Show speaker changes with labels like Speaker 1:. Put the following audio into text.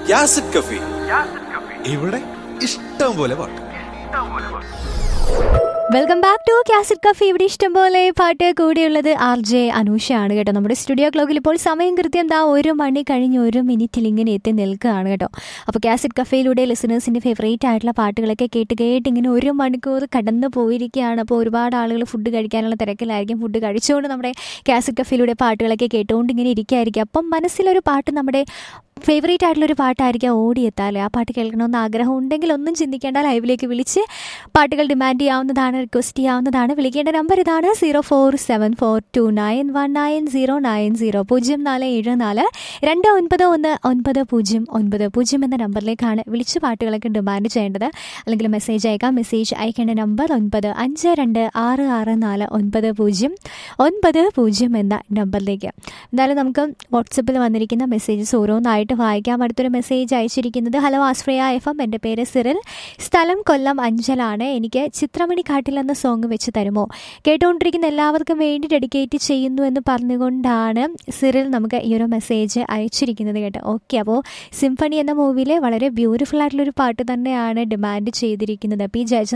Speaker 1: യാസിഡ് കഫി
Speaker 2: ഇവിടെ ഇഷ്ടം പോലെ പാട്ട്
Speaker 3: welcome back to cassette coffee ഇവിടെ ഇഷ്ടംപോലെ പാട്ട് കൂടിയുള്ളത് ആർ ജെ അനൂഷയാണ് കേട്ടോ നമ്മുടെ സ്റ്റുഡിയോ ക്ലോക്കിൽ ഇപ്പോൾ സമയം കൃത്യം ദാ ഒരു മണി കഴിഞ്ഞ് ഒരു മിനിറ്റിൽ ഇങ്ങനെ എത്തി നിൽക്കുകയാണ് കേട്ടോ അപ്പോൾ കാസറ്റ് കഫയിലൂടെ ലിസണേഴ്സിൻ്റെ ഫേവറേറ്റ് ആയിട്ടുള്ള പാട്ടുകളൊക്കെ കേട്ട് കേട്ട് ഇങ്ങനെ ഒരു മണിക്കൂർ കടന്നു പോയിരിക്കുകയാണ് അപ്പോൾ ഒരുപാട് ആളുകൾ ഫുഡ് കഴിക്കാനുള്ള തിരക്കിലായിരിക്കും ഫുഡ് കഴിച്ചുകൊണ്ട് നമ്മുടെ കാസറ്റ് കഫയിലൂടെ പാട്ടുകളൊക്കെ കേട്ടുകൊണ്ട് ഇങ്ങനെ ഇരിക്കുകയായിരിക്കും അപ്പം മനസ്സിലൊരു പാട്ട് നമ്മുടെ ഫേവറേറ്റ് ആയിട്ടുള്ള ഒരു പാട്ടായിരിക്കാം ഓടിയെത്താല്ലേ ആ പാട്ട് കേൾക്കണമെന്ന് ആഗ്രഹം ഉണ്ടെങ്കിൽ ഒന്നും ചിന്തിക്കേണ്ട ലൈവിലേക്ക് വിളിച്ച് പാട്ടുകൾ ഡിമാൻഡ് ചെയ്യാവുന്നതാണ് റിക്വസ്റ്റ് ചെയ്യാവുന്നതാണ് വിളിക്കേണ്ട നമ്പർ ഇതാണ് zero four seven four two nine one nine zero nine zero പൂജ്യം നാല് ഏഴ് നാല് രണ്ട് ഒൻപത് ഒന്ന് ഒൻപത് പൂജ്യം ഒൻപത് പൂജ്യം എന്ന നമ്പറിലേക്കാണ് വിളിച്ച് പാട്ടുകളൊക്കെ ഡിമാൻഡ് ചെയ്യേണ്ടത് അല്ലെങ്കിൽ മെസ്സേജ് അയക്കാം മെസ്സേജ് അയക്കേണ്ട നമ്പർ ഒൻപത് അഞ്ച് രണ്ട് ആറ് ആറ് നാല് ഒൻപത് പൂജ്യം ഒൻപത് പൂജ്യം എന്ന നമ്പറിലേക്ക് എന്തായാലും നമുക്ക് വാട്സപ്പിൽ വന്നിരിക്കുന്ന മെസ്സേജസ് ഓരോന്നായിട്ട് വായിക്കാം അടുത്തൊരു മെസ്സേജ് അയച്ചിരിക്കുന്നത് ഹലോ ആശ്രയ എഫ് എം എൻ്റെ പേര് സിറിൽ സ്ഥലം കൊല്ലം അഞ്ചലാണ് എനിക്ക് ചിത്രമണി കാട്ടിൽ എന്ന സോങ് വെച്ച് തരുമോ കേട്ടുകൊണ്ടിരിക്കുന്ന എല്ലാവർക്കും വേണ്ടി ഡെഡിക്കേറ്റ് ചെയ്യുന്നു എന്ന് പറഞ്ഞുകൊണ്ടാണ് സിറിൽ നമുക്ക് ഈ ഒരു മെസ്സേജ് അയച്ചിരിക്കുന്നത് കേട്ടോ ഓക്കെ അപ്പോൾ സിംഫണി എന്ന മൂവിയിലെ വളരെ ബ്യൂട്ടിഫുൾ ആയിട്ടുള്ളൊരു പാട്ട് തന്നെയാണ് ഡിമാൻഡ് ചെയ്തിരിക്കുന്നത് പി ജയചന്ദ്രൻ